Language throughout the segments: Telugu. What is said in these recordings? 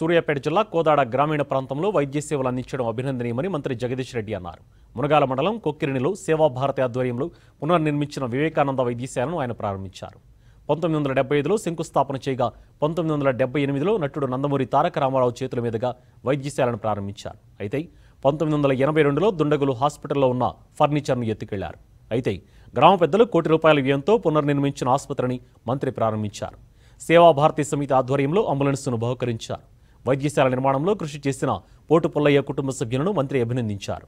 సూర్యాపేట జిల్లా కోదాడ గ్రామీణ ప్రాంతంలో వైద్య సేవలు అందించడం అభినందనీయమని మంత్రి జగదీష్ రెడ్డి అన్నారు మునగాల మండలం కొక్కిరినిలో సేవాభారతి ఆధ్వర్యంలో పునర్నిర్మించిన వివేకానంద వైద్యశాలను ఆయన ప్రారంభించారు పంతొమ్మిది వందల డెబ్బై ఐదులో శంకుస్థాపన చేయగా పంతొమ్మిది వందల డెబ్బై ఎనిమిదిలో నటుడు నందమూరి తారక రామారావు చేతుల మీదుగా వైద్యశాలను ప్రారంభించారు అయితే పంతొమ్మిది వందల ఎనభై రెండులో దుండగులు హాస్పిటల్లో ఉన్న ఫర్నిచర్ను ఎత్తుకెళ్లారు అయితే గ్రామ పెద్దలు కోటి రూపాయల వ్యయంతో పునర్నిర్మించిన ఆసుపత్రిని మంత్రి ప్రారంభించారు సేవాభారతి సమితి ఆధ్వర్యంలో అంబులెన్స్ను బహుకరించారు వైద్యశాల నిర్మాణంలో కృషి చేసిన పోటు పుల్లయ్య కుటుంబ సభ్యులను మంత్రి అభినందించారు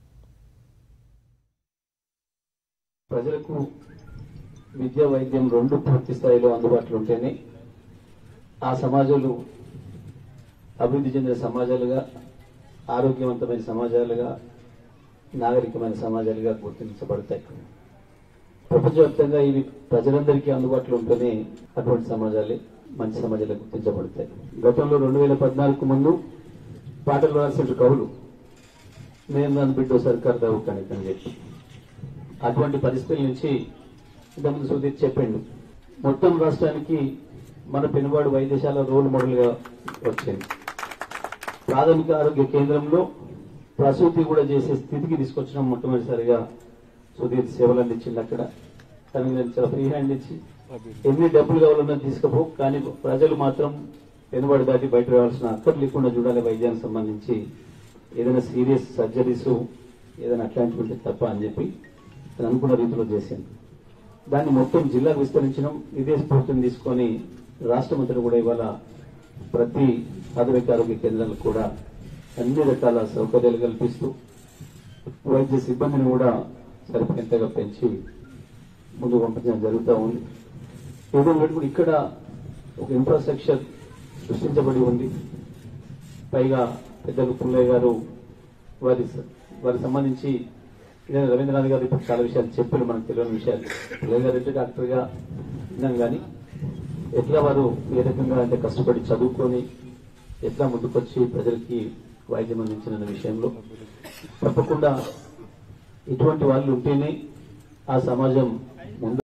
ప్రజలకు విద్య వైద్యం రెండు పూర్తి స్థాయిలో అందుబాటులో ఉంటేనే ఆ సమాజాలు అభివృద్ధి చెందిన సమాజాలుగా ఆరోగ్యవంతమైన సమాజాలుగా నాగరికమైన సమాజాలుగా గుర్తించబడతాయి ప్రపంచవ్యాప్తంగా ఇవి ప్రజలందరికీ అందుబాటులో ఉంటేనే అటువంటి సమాజాలే మంచి సమాజాలుగా గుర్తించబడతాయి గతంలో రెండు వేల పద్నాలుగు ముందు పాటలు రాసిన కవులు నేను నన్ను బిడ్డ సర్కార్ దవ్వుకానికి అని చెప్పి అటువంటి పరిస్థితుల నుంచి ఇంతకుముందు సుధీర్ చెప్పిండు మొత్తం రాష్ట్రానికి మన పెనుబాడు వైద్యశాల రోల్ మోడల్ గా వచ్చింది ప్రాథమిక ఆరోగ్య కేంద్రంలో ప్రసూతి కూడా చేసే స్థితికి తీసుకొచ్చిన మొట్టమొదటిసారిగా సుధీర్ సేవలు అందించింది అక్కడ తనకి నేను చాలా ఫ్రీ హ్యాండ్ ఇచ్చి ఎన్ని డబ్బులు కావాలన్నా తీసుకుపో కానీ ప్రజలు మాత్రం పెనుబడి దాటి బయట రావాల్సిన అక్కర్ లేకుండా చూడాలి వైద్యానికి సంబంధించి ఏదైనా సీరియస్ సర్జరీస్ ఏదైనా అట్లాంటివి ఉంటే తప్ప అని చెప్పి తను అనుకున్న రీతిలో చేసింది దాన్ని మొత్తం జిల్లాకు విస్తరించడం ఇదే స్ఫూర్తిని తీసుకొని రాష్ట్ర మంత్రి కూడా ఇవాళ ప్రతి ప్రాథమిక ఆరోగ్య కేంద్రాలకు కూడా అన్ని రకాల సౌకర్యాలు కల్పిస్తూ వైద్య సిబ్బందిని కూడా సరిపోయేంతగా పెంచి ముందుకు పంపించడం జరుగుతూ ఉంది ఏదో కూడా ఇక్కడ ఒక ఇన్ఫ్రాస్ట్రక్చర్ సృష్టించబడి ఉంది పైగా పెద్దలు పుల్లయ్య గారు వారి వారికి సంబంధించి ఇదే రవీంద్రనాథ్ గారు ఇప్పుడు చాలా విషయాలు చెప్పారు మనకు తెలియని విషయాలు పుల్లయ్య గారు అంటే డాక్టర్గా విన్నాం కానీ ఎట్లా వారు ఏ రకంగా అంటే కష్టపడి చదువుకొని ఎట్లా ముందుకొచ్చి ప్రజలకి వైద్యం అందించిన విషయంలో తప్పకుండా ఇటువంటి వాళ్ళు ఉంటేనే ఆ సమాజం ముందు